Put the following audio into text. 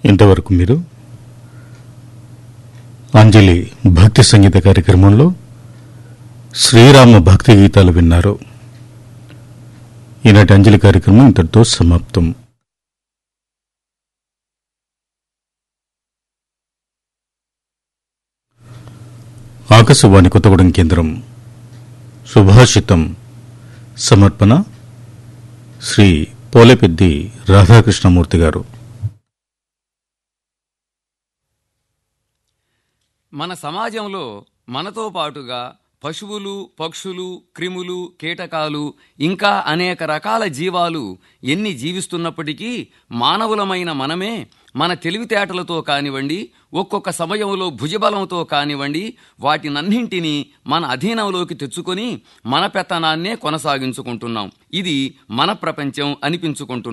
ఇంతవరకు మీరు అంజలి భక్తి సంగీత కార్యక్రమంలో శ్రీరామ భక్తి గీతాలు విన్నారు ఈనాటి అంజలి కార్యక్రమం ఇంతటితో సమాప్తం ఆకాశవాణి కొత్తగూడెం కేంద్రం సుభాషితం సమర్పణ శ్రీ పోలేపెద్ది రాధాకృష్ణమూర్తి గారు మన సమాజంలో మనతో పాటుగా పశువులు పక్షులు క్రిములు కీటకాలు ఇంకా అనేక రకాల జీవాలు ఎన్ని జీవిస్తున్నప్పటికీ మానవులమైన మనమే మన తెలివితేటలతో కానివ్వండి ఒక్కొక్క సమయంలో భుజబలంతో కానివ్వండి వాటినన్నింటినీ మన అధీనంలోకి తెచ్చుకొని మన పెత్తనాన్నే కొనసాగించుకుంటున్నాం ఇది మన ప్రపంచం అనిపించుకుంటున్నాం